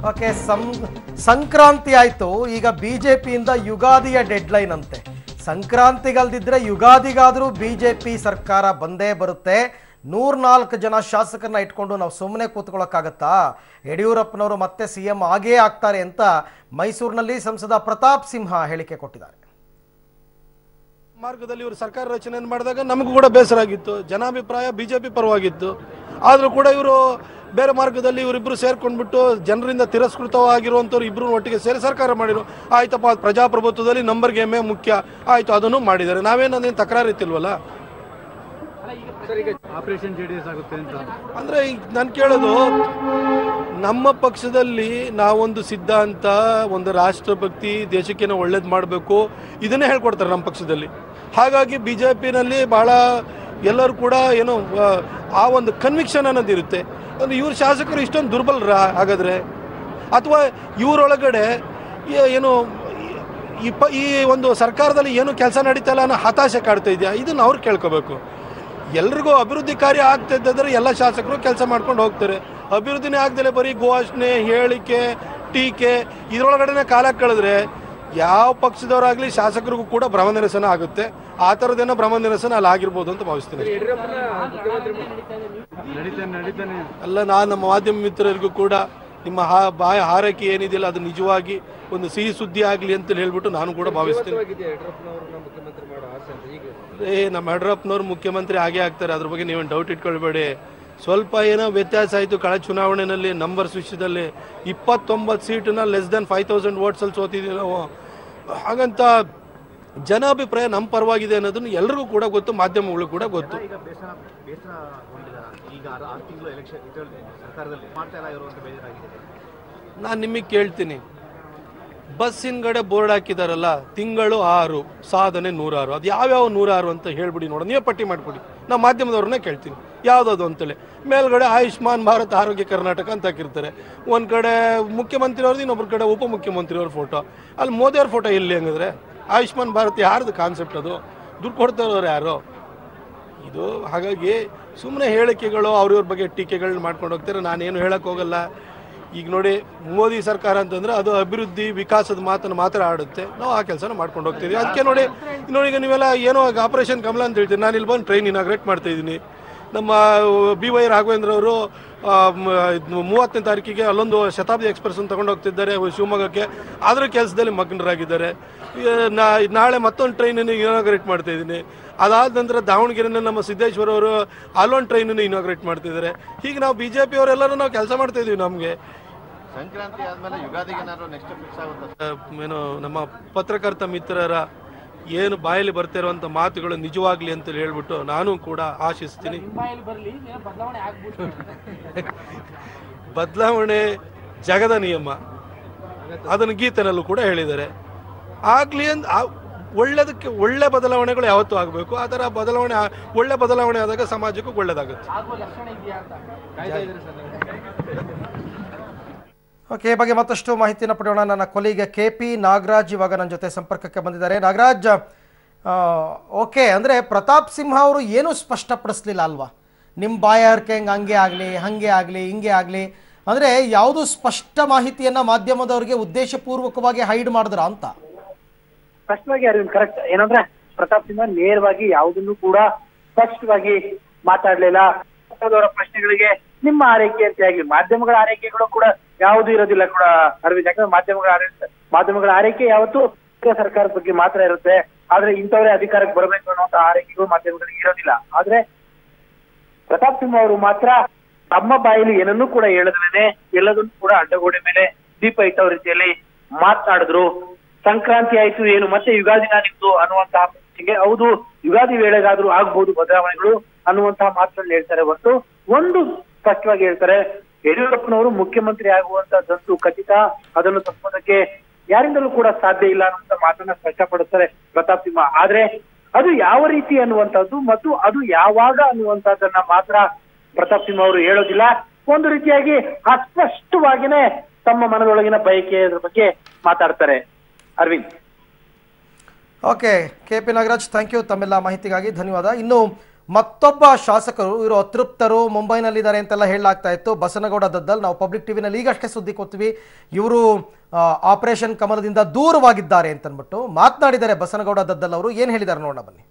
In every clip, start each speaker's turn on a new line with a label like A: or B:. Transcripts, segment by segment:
A: okay ಸಂ ಸಂಕ್ರಾಂತಿ ಆಯ್ತು ಈಗ ಬಿಜೆಪಿಯಿಂದ ಯುಗಾದಿಯ ಡೆಡ್ಲೈನ್ ಅಂತೆ ಸಂಕ್ರಾಂತಿಗಲ್ದಿದ್ರೆ ಯುಗಾದಿಗಾದರೂ ಬಿಜೆಪಿ ಸರ್ಕಾರ ಬಂದೇ ಬರುತ್ತೆ ನೂರ್ನಾಲ್ಕು ಜನ ಶಾಸಕರನ್ನ ಇಟ್ಕೊಂಡು ನಾವು ಸುಮ್ಮನೆ ಕೂತ್ಕೊಳ್ಳೋಕ್ಕಾಗತ್ತಾ ಯಡಿಯೂರಪ್ಪನವರು ಮತ್ತೆ ಸಿ ಎಂ ಆಗೇ ಆಗ್ತಾರೆ ಅಂತ ಮೈಸೂರಿನಲ್ಲಿ ಸಂಸದ ಪ್ರತಾಪ್ ಸಿಂಹ ಹೇಳಿಕೆ ಕೊಟ್ಟಿದ್ದಾರೆ
B: ಮಾರ್ಗದಲ್ಲಿ ಇವರು ಸರ್ಕಾರ ರಚನೆ ಮಾಡಿದಾಗ ನಮಗೂ ಕೂಡ ಬೇಸರ ಆಗಿತ್ತು ಜನಾಭಿಪ್ರಾಯ ಬಿಜೆಪಿ ಪರವಾಗಿತ್ತು ಆದರೂ ಕೂಡ ಇವರು ಬೇರೆ ಮಾರ್ಗದಲ್ಲಿ ಇವರಿಬ್ಬರು ಸೇರ್ಕೊಂಡ್ಬಿಟ್ಟು ಜನರಿಂದ ತಿರಸ್ಕೃತವಾಗಿರುವಂಥವ್ರು ಇಬ್ಬರು ಒಟ್ಟಿಗೆ ಸೇರಿ ಸರ್ಕಾರ ಮಾಡಿರು ಆಯ್ತಪ್ಪ ಅದು ಪ್ರಜಾಪ್ರಭುತ್ವದಲ್ಲಿ ನಂಬರ್ ಗೇಮೇ ಮುಖ್ಯ ಆಯ್ತು ಅದನ್ನು ಮಾಡಿದ್ದಾರೆ ನಾವೇನು ಅದೇನು ತಕರಾರು ಇತ್ತಿಲ್ವಲ್ಲ
C: ಆಪರೇಷನ್ ಜೆ ಡಿ ಎಸ್ ಆಗುತ್ತೆ ಅಂತ
B: ಅಂದ್ರೆ ನಾನು ಕೇಳೋದು ನಮ್ಮ ಪಕ್ಷದಲ್ಲಿ ನಾವೊಂದು ಸಿದ್ಧಾಂತ ಒಂದು ರಾಷ್ಟ್ರಭಕ್ತಿ ದೇಶಕ್ಕೇನೋ ಒಳ್ಳೇದು ಮಾಡಬೇಕು ಇದನ್ನೇ ಹೇಳ್ಕೊಡ್ತಾರೆ ನಮ್ಮ ಪಕ್ಷದಲ್ಲಿ ಹಾಗಾಗಿ ಬಿ ಜೆ ಪಿನಲ್ಲಿ ಭಾಳ ಎಲ್ಲರೂ ಕೂಡ ಏನೋ ಆ, ಆ ಒಂದು ಕನ್ವಿಕ್ಷನ್ ಅನ್ನೋದು ಇರುತ್ತೆ ಅಂದ್ರೆ ಇವ್ರ ಶಾಸಕರು ಇಷ್ಟೊಂದು ದುರ್ಬಲರ ಹಾಗಾದ್ರೆ ಅಥವಾ ಇವರೊಳಗಡೆ ಏ- ಏನು ಈ ಪ ಈ ಒಂದು ಸರ್ಕಾರದಲ್ಲಿ ಏನು ಕೆಲಸ ನಡೀತಾ ಇಲ್ಲ ಅನ್ನೋ ಹತಾಶೆ ಕಾಡ್ತಾ ಇದೆಯಾ ಇದನ್ನ ಅವ್ರು ಕೇಳ್ಕೋಬೇಕು ಎಲ್ರಿಗೂ ಅಭಿವೃದ್ಧಿ ಕಾರ್ಯ ಆಗ್ತಾ ಇದ್ದರೆ ಎಲ್ಲ ಶಾಸಕರು ಕೆಲಸ ಮಾಡ್ಕೊಂಡು ಹೋಗ್ತಾರೆ ಅಭಿವೃದ್ಧಿನೇ ಆಗ್ದಲೆ ಬರೀ ಘೋಷಣೆ ಹೇಳಿಕೆ ಟೀಕೆ ಇದರೊಳಗಡೆನೆ ಕಾಲ ಕಳೆದ್ರೆ ಯಾವ ಪಕ್ಷದವರಾಗ್ಲಿ ಶಾಸಕರಿಗೂ ಕೂಡ ಭ್ರಮ ನಿರಸನ ಆಗುತ್ತೆ ಆ ಥರದ್ದೇನೋ ಭ್ರಮ ನಿರಸನ ಅಲ್ಲಿ ಆಗಿರ್ಬೋದು ಅಂತ ಭಾವಿಸ್ತೀನಿ
C: ನಡೀತಾನೆ ನಡೀತಾನೆ
B: ಅಲ್ಲ ನಾನು ನಮ್ಮ ಮಾಧ್ಯಮ ಮಿತ್ರರಿಗೂ ಕೂಡ ನಿಮ್ಮ ಹಾ ಬಾಯ ಹಾರೈಕೆ ಏನಿದೆಯಲ್ಲ ಅದು ನಿಜವಾಗಿ ಒಂದು ಸಿಹಿ ಸುದ್ದಿ ಆಗಲಿ ಅಂತ ಹೇಳ್ಬಿಟ್ಟು ನಾನು ಕೂಡ ಭಾವಿಸ್ತೀನಿ ಏ ನಮ್ಮ ಯಡಿಯೂರಪ್ಪನವ್ರು ಮುಖ್ಯಮಂತ್ರಿ ಆಗೇ ಆಗ್ತಾರೆ ಅದ್ರ ಬಗ್ಗೆ ನೀವೇನು ಡೌಟ್ ಇಟ್ಕೊಳ್ಬೇಡಿ ಸ್ವಲ್ಪ ಏನೋ ವ್ಯತ್ಯಾಸ ಆಯಿತು ಕಳೆದ ಚುನಾವಣೆಯಲ್ಲಿ ನಂಬರ್ಸ್ ವಿಷಯದಲ್ಲಿ ಇಪ್ಪತ್ತೊಂಬತ್ತು ಸೀಟನ್ನ ಲೆಸ್ ದೆನ್ ಫೈವ್ ತೌಸಂಡ್ ವೋಟ್ಸಲ್ಲಿ ಸೋತಿದ್ದೀವಿ ನಾವು ಹಾಗಂತ ಜನಾಭಿಪ್ರಾಯ ನಮ್ಮ ಪರವಾಗಿದೆ ಅನ್ನೋದನ್ನು ಎಲ್ರಿಗೂ ಕೂಡ ಗೊತ್ತು ಮಾಧ್ಯಮಗಳು ಕೂಡ ಗೊತ್ತು
C: ಈಗ ಬೇಸರ ಬೇಸರಗೊಂಡಿದ್ದಾರೆ ಈಗ ಆರು ಆರು ತಿಂಗಳು ಎಲೆಕ್ಷನ್ ಇದರಲ್ಲಿ ಸರ್ಕಾರದಲ್ಲಿ ಮಾಡ್ತಾ ಇಲ್ಲ ಇರುವಂತ ಬೇಜಾರಾಗಿದೆ
B: ನಾನು ನಿಮಗೆ ಕೇಳ್ತೀನಿ ಬಸ್ ಹಿಂದ್ಗಡೆ ಬೋರ್ಡ್ ಹಾಕಿದಾರಲ್ಲ ತಿಂಗಳು ಆರು ಸಾಧನೆ ನೂರಾರು ಅದು ಯಾವ್ಯಾವ ನೂರಾರು ಅಂತ ಹೇಳ್ಬಿಡಿ ನೋಡ ನೀವೇ ಪಟ್ಟಿ ಮಾಡ್ಕೊಡಿ ನಾವು ಮಾಧ್ಯಮದವ್ರನ್ನೇ ಕೇಳ್ತೀನಿ ಯಾವುದದು ಅಂತೇಳಿ ಮೇಲ್ಗಡೆ ಆಯುಷ್ಮಾನ್ ಭಾರತ್ ಆರೋಗ್ಯ ಕರ್ನಾಟಕ ಅಂತ ಹಾಕಿರ್ತಾರೆ ಒಂದು ಕಡೆ ಮುಖ್ಯಮಂತ್ರಿ ಅವ್ರದ್ದು ಇನ್ನೊಬ್ಬರ ಕಡೆ ಉಪಮುಖ್ಯಮಂತ್ರಿ ಅವ್ರ ಫೋಟೋ ಅಲ್ಲಿ ಮೋದಿ ಅವ್ರ ಫೋಟೋ ಎಲ್ಲಿ ಹಂಗಿದ್ರೆ ಆಯುಷ್ಮಾನ್ ಭಾರತ್ ಯಾರ್ದು ಕಾನ್ಸೆಪ್ಟ್ ಅದು ದುಡ್ಡು ಕೊಡ್ತಾ ಇರೋರು ಯಾರು ಇದು ಹಾಗಾಗಿ ಸುಮ್ಮನೆ ಹೇಳಿಕೆಗಳು ಅವ್ರವ್ರ ಬಗ್ಗೆ ಟೀಕೆಗಳನ್ನ ಮಾಡ್ಕೊಂಡು ಹೋಗ್ತಾರೆ ನಾನೇನು ಹೇಳಕ್ ಹೋಗಲ್ಲ ಈಗ ನೋಡಿ ಮೋದಿ ಸರ್ಕಾರ ಅಂತಂದ್ರೆ ಅದು ಅಭಿವೃದ್ಧಿ ವಿಕಾಸದ ಮಾತನ್ನು ಮಾತ್ರ ಆಡುತ್ತೆ ನಾವು ಆ ಕೆಲಸನ ಮಾಡ್ಕೊಂಡು ಹೋಗ್ತೀವಿ ಅದಕ್ಕೆ ನೋಡಿ ನೋಡಿ ಈಗ ನೀವೆಲ್ಲ ಏನೋ ಆಪರೇಷನ್ ಕಮಲ ಅಂತ ಹೇಳ್ತೀರಿ ನಾನು ಇಲ್ಲಿ ಬಂದು ಟ್ರೈನ್ ಇನಾಗ್ರೇಟ್ ಮಾಡ್ತಾ ಇದ್ದೀನಿ ನಮ್ಮ ಬಿ ವೈ ರಾಘವೇಂದ್ರ ಅವರು ಮೂವತ್ತನೇ ತಾರೀಕಿಗೆ ಅಲ್ಲೊಂದು ಶತಾಬ್ದಿ ಎಕ್ಸ್ಪ್ರೆಸ್ ತಗೊಂಡು ಹೋಗ್ತಿದ್ದಾರೆ ಶಿವಮೊಗ್ಗಕ್ಕೆ ಅದರ ಕೆಲಸದಲ್ಲಿ ಮಗ್ನರಾಗಿದ್ದಾರೆ ಈ ನಾ- ನಾಳೆ ಮತ್ತೊಂದು ಟ್ರೈನನ್ನು ಇನಾಗ್ರೇಟ್ ಮಾಡ್ತಾ ಇದ್ದೀನಿ ಅದಾದ ನಂತರ ದಾವಣಗೆರೆನ ನಮ್ಮ ಸಿದ್ದೇಶ್ವರ ಅವರು ಅಲ್ಲೊಂದು ಟ್ರೈನನ್ನು ಇನಾಗ್ರೇಟ್ ಮಾಡ್ತಿದ್ದಾರೆ ಹೀಗೆ ನಾವು ಬಿ ಜೆ ಅವರೆಲ್ಲರೂ ನಾವು ಕೆಲಸ ಮಾಡ್ತಾ ಇದೀವಿ ನಮಗೆ
D: ಸಂಕ್ರಾಂತಿ ಆದ್ಮೇಲೆ ಯುಗಾದಿಗೆ ಏನಾದ್ರು ನೆಕ್ಸ್ಟ್ ಫಿಕ್ಸ್ ಆಗುತ್ತೆ
B: ಏನು ನಮ್ಮ ಪತ್ರಕರ್ತ ಮಿತ್ರರ ಏನು ಬಾಯಲ್ಲಿ ಬರ್ತಿರುವಂಥ ಮಾತುಗಳು ನಿಜವಾಗ್ಲಿ ಅಂತ ಹೇಳ್ಬಿಟ್ಟು ನಾನು ಕೂಡ ಆಶಿಸ್ತೀನಿ ಬದಲಾವಣೆ ಜಗದ ನಿಯಮ ಅದನ್ನು ಗೀತೆನಲ್ಲೂ ಕೂಡ ಹೇಳಿದ್ದಾರೆ ಆಗ್ಲಿ ಅಂತ ಆ- ಒಳ್ಳೆದಕ್ಕೆ ಒಳ್ಳೆ ಬದಲಾವಣೆಗಳು ಯಾವತ್ತೂ ಆಗಬೇಕು ಆ ಥರ ಬದಲಾವಣೆ ಆ- ಒಳ್ಳೆ ಬದಲಾವಣೆ ಆದಾಗ ಸಮಾಜಕ್ಕೂ ಒಳ್ಳೇದಾಗುತ್ತೆ
A: ಓಕೆ ಈ ಬಗ್ಗೆ ಮತ್ತಷ್ಟು ಮಾಹಿತಿಯನ್ನು ಪಡೆಯೋಣ ನನ್ನ ಕೊಲೀಗ ಕೆ ಪಿ ನಾಗರಾಜ್ ಇವಾಗ ನನ್ನ ಜೊತೆ ಸಂಪರ್ಕಕ್ಕೆ ಬಂದಿದ್ದಾರೆ ನಾಗರಾಜ್ ಆ, ಓಕೆ ಅಂದರೆ ಪ್ರತಾಪ್ ಸಿಂಹ ಅವರು ಏನೂ ಸ್ಪಷ್ಟಪಡಿಸ್ಲಿಲ್ಲ ಅಲ್ವಾ ನಿಮ್ಮ ಬಾಯಾರಿಕೆ ಹೆಂಗೆ ಹಂಗೆ ಆಗಲಿ ಹಾಗೆ ಆಗಲಿ ಹಿಂಗೆ ಆಗಲಿ ಅಂದರೆ ಯಾವುದು ಸ್ಪಷ್ಟ ಮಾಹಿತಿಯನ್ನು ಮಾಧ್ಯಮದವರಿಗೆ ಉದ್ದೇಶಪೂರ್ವಕವಾಗಿ ಹೈಡ್ ಮಾಡಿದ್ರ ಅಂತ
E: ಸ್ಪಷ್ಟವಾಗಿ ಅರವಿಂದ್ ಕರೆಕ್ಟ್ ಏನಂದ್ರೆ ಪ್ರತಾಪ್ ಸಿಂಹ ನೇರವಾಗಿ ಯಾವುದನ್ನು ಕೂಡ ಸ್ಪಷ್ಟವಾಗಿ ಮಾತಾಡ್ಲಿಲ್ಲ ಅವರ ಪ್ರಶ್ನೆಗಳಿಗೆ ನಿಮ್ಮ ಆರೈಕೆ ಅಂತ ಆಗಲಿ ಮಾಧ್ಯಮಗಳ ಆರೈಕೆಗಳು ಕೂಡ ಯಾವುದು ಇರೋದಿಲ್ಲ ಕೂಡ ಅರವಿಂದ್ ಯಾಕಂದ್ರೆ ಮಾಧ್ಯಮಗಳ ಆಡಳಿತ ಮಾಧ್ಯಮಗಳ ಆರೈಕೆ ಯಾವತ್ತು ಕೇಂದ್ರ ಸರ್ಕಾರದ ಬಗ್ಗೆ ಮಾತ್ರ ಇರುತ್ತೆ ಆದ್ರೆ ಇಂಥವರೇ ಅಧಿಕಾರಕ್ಕೆ ಬರಬೇಕು ಅನ್ನುವಂತ ಆರೈಕೆಗಳು ಮಾಧ್ಯಮಗಳಿಗೆ ಇರೋದಿಲ್ಲ ಆದ್ರೆ ಪ್ರತಾಪ್ ಸಿಂಹ ಅವರು ಮಾತ್ರ ತಮ್ಮ ಬಾಯಲ್ಲಿ ಏನನ್ನೂ ಕೂಡ ಹೇಳದೇನೆ ಎಲ್ಲದನ್ನು ಕೂಡ ಅಡ್ಡಗೋಡೆ ಮೇಲೆ ದೀಪ ಇಟ್ಟವ ರೀತಿಯಲ್ಲಿ ಮಾತನಾಡಿದ್ರು ಸಂಕ್ರಾಂತಿ ಆಯ್ತು ಏನು ಮತ್ತೆ ಯುಗಾದಿ ನಾನಿತ್ತು ಅನ್ನುವಂತಹ ಪ್ರಶ್ನೆಗೆ ಹೌದು ಯುಗಾದಿ ವೇಳೆಗಾದ್ರೂ ಆಗ್ಬಹುದು ಬದಲಾವಣೆಗಳು ಅನ್ನುವಂತಹ ಮಾತನ್ನು ಹೇಳ್ತಾರೆ ಹೊರತು ಒಂದು ಸ್ಪಷ್ಟವಾಗಿ ಹೇಳ್ತಾರೆ ಯಡಿಯೂರಪ್ಪನವರು ಮುಖ್ಯಮಂತ್ರಿ ಆಗುವಂತಹದ್ದಂತೂ ಖಚಿತ ಅದನ್ನು ತಪ್ಪೋದಕ್ಕೆ ಯಾರಿಂದಲೂ ಕೂಡ ಸಾಧ್ಯ ಇಲ್ಲ ಅನ್ನುವಂತ ಮಾತನ್ನ ಸ್ಪಷ್ಟಪಡಿಸ್ತಾರೆ ಪ್ರತಾಪ್ ಸಿಂಹ ಆದ್ರೆ ಅದು ಯಾವ ರೀತಿ ಅನ್ನುವಂಥದ್ದು ಮತ್ತು ಅದು ಯಾವಾಗ ಅನ್ನುವಂಥದ್ದನ್ನ ಮಾತ್ರ ಪ್ರತಾಪ್ ಸಿಂಹ ಅವರು ಹೇಳೋದಿಲ್ಲ ಒಂದು ರೀತಿಯಾಗಿ ಅಸ್ಪಷ್ಟವಾಗಿನೇ ತಮ್ಮ ಮನದೊಳಗಿನ ಬಯಕೆಯ ಬಗ್ಗೆ ಮಾತಾಡ್ತಾರೆ Arvind
A: okay K P Nagaraj thank you ತಮ್ಮೆಲ್ಲ ಮಾಹಿತಿಗಾಗಿ ಧನ್ಯವಾದ ಇನ್ನು ಮತ್ತೊಬ್ಬ ಶಾಸಕರು ಇವರು ಅತೃಪ್ತರು ಮುಂಬೈನಲ್ಲಿದ್ದಾರೆ ಅಂತೆಲ್ಲ ಹೇಳಲಾಗ್ತಾ ಇತ್ತು ಬಸನಗೌಡ ದದ್ದಲ್ ನಾವು ಪಬ್ಲಿಕ್ ಟಿವಿನಲ್ಲಿ ಈಗಷ್ಟೇ ಸುದ್ದಿ ಕೊಡ್ತೀವಿ ಇವರು ಆಪರೇಷನ್ ಕಮಲದಿಂದ ದೂರವಾಗಿದ್ದಾರೆ ಅಂತನ್ಬಿಟ್ಟು ಮಾತನಾಡಿದ್ದಾರೆ ಬಸನಗೌಡ ದದ್ದಲ್ ಅವರು ಏನು ಹೇಳಿದ್ದಾರೆ ನೋಡೋಣ ಬನ್ನಿ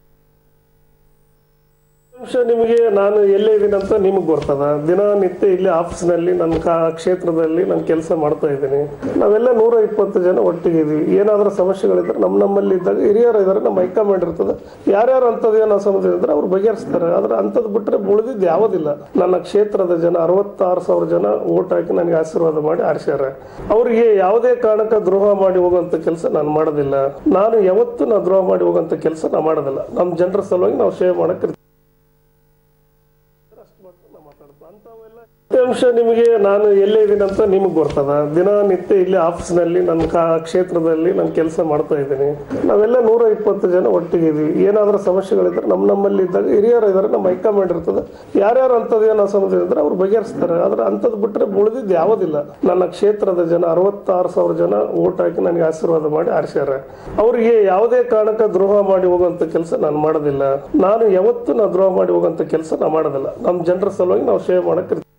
F: ಅಂಶ ನಿಮಗೆ ನಾನು ಎಲ್ಲೇ ಇದ್ದೀನಿ ಅಂತ ನಿಮಗೆ ಬರ್ತದ ದಿನನಿತ್ಯ ಇಲ್ಲಿ ಆಫೀಸ್ನಲ್ಲಿ ನನ್ನ ಕಾ ಕ್ಷೇತ್ರದಲ್ಲಿ ನಾನು ಕೆಲಸ ಮಾಡ್ತಾ ಇದ್ದೀನಿ ನಾವೆಲ್ಲ ನೂರ ಇಪ್ಪತ್ತು ಜನ ಒಟ್ಟಿಗೆ ಇದೀವಿ ಏನಾದರೂ ಸಮಸ್ಯೆಗಳಿದ್ರೆ ನಮ್ಮ ನಮ್ಮಲ್ಲಿ ಇದ್ದಾಗ ಹಿರಿಯರು ಇದ್ದಾರೆ ನಮ್ಮ ಹೈಕಮಾಂಡ್ ಇರ್ತದೆ ಯಾರ್ಯಾರು ಅಂಥದ್ದು ಏನೋ ಸಮಸ್ಯೆ ಇದ್ರೆ ಅವ್ರು ಬಗೆಹರಿಸ್ತಾರೆ ಆದ್ರೆ ಅಂಥದ್ದು ಬಿಟ್ಟರೆ ಉಳಿದಿದ್ದು ಯಾವುದಿಲ್ಲ ನನ್ನ ಕ್ಷೇತ್ರದ ಜನ ಅರವತ್ತಾರು ಸಾವಿರ ಜನ ಓಟ್ ಹಾಕಿ ನನಗೆ ಆಶೀರ್ವಾದ ಮಾಡಿ ಆರಿಸ್ಯಾರ ಅವರಿಗೆ ಯಾವುದೇ ಕಾರಣಕ್ಕೆ ದ್ರೋಹ ಮಾಡಿ ಹೋಗುವಂಥ ಕೆಲಸ ನಾನು ಮಾಡೋದಿಲ್ಲ ನಾನು ಯಾವತ್ತೂ ನಾನು ದ್ರೋಹ ಮಾಡಿ ಹೋಗುವಂಥ ಕೆಲಸ ನಾನು ಮಾಡೋದಿಲ್ಲ ನಮ್ಮ ಜನರ ಸಲುವಾಗಿ ನಾವು ಸೇವೆ ಮಾಡಕ್ಕೆ ಅಂಶ ನಿಮಗೆ ನಾನು ಎಲ್ಲೇ ಇದ್ದೀನಿ ಅಂತ ನಿಮಗೆ ಬರ್ತದ ದಿನನಿತ್ಯ ಇಲ್ಲಿ ಆಫೀಸ್ನಲ್ಲಿ ನನ್ನ ಕಾ ಕ್ಷೇತ್ರದಲ್ಲಿ ನಾನು ಕೆಲಸ ಮಾಡ್ತಾ ಇದ್ದೀನಿ ನಾವೆಲ್ಲ ನೂರ ಇಪ್ಪತ್ತು ಜನ ಒಟ್ಟಿಗೆ ಇದೀವಿ ಏನಾದರೂ ಸಮಸ್ಯೆಗಳಿದ್ರೆ ನಮ್ಮ ನಮ್ಮಲ್ಲಿ ಇದ್ದಾಗ ಹಿರಿಯರು ಇದ್ದಾರೆ ನಮ್ಮ ಹೈಕಮಾಂಡ್ ಇರ್ತದೆ ಯಾರ್ಯಾರು ಅಂಥದ್ದು ಏನೋ ಸಮಸ್ಯೆ ಇದ್ರೆ ಅವ್ರು ಬಗೆಹರಿಸ್ತಾರೆ ಆದ್ರೆ ಅಂಥದ್ದು ಬಿಟ್ಟರೆ ಉಳಿದಿದ್ದು ಯಾವುದಿಲ್ಲ ನನ್ನ ಕ್ಷೇತ್ರದ ಜನ ಅರವತ್ತಾರು ಸಾವಿರ ಜನ ಓಟ್ ಹಾಕಿ ನನಗೆ ಆಶೀರ್ವಾದ ಮಾಡಿ ಆರಿಸ್ಯಾರ ಅವರಿಗೆ ಯಾವುದೇ ಕಾರಣಕ್ಕೆ ದ್ರೋಹ ಮಾಡಿ ಹೋಗುವಂಥ ಕೆಲಸ ನಾನು ಮಾಡೋದಿಲ್ಲ ನಾನು ಯಾವತ್ತೂ ನಾನು ದ್ರೋಹ ಮಾಡಿ ಹೋಗುವಂಥ ಕೆಲಸ ನಾನು ಮಾಡೋದಿಲ್ಲ ನಮ್ಮ ಜನರ ಸಲುವಾಗಿ ನಾವು ಸೇವೆ ಮಾಡಕ್ಕೆ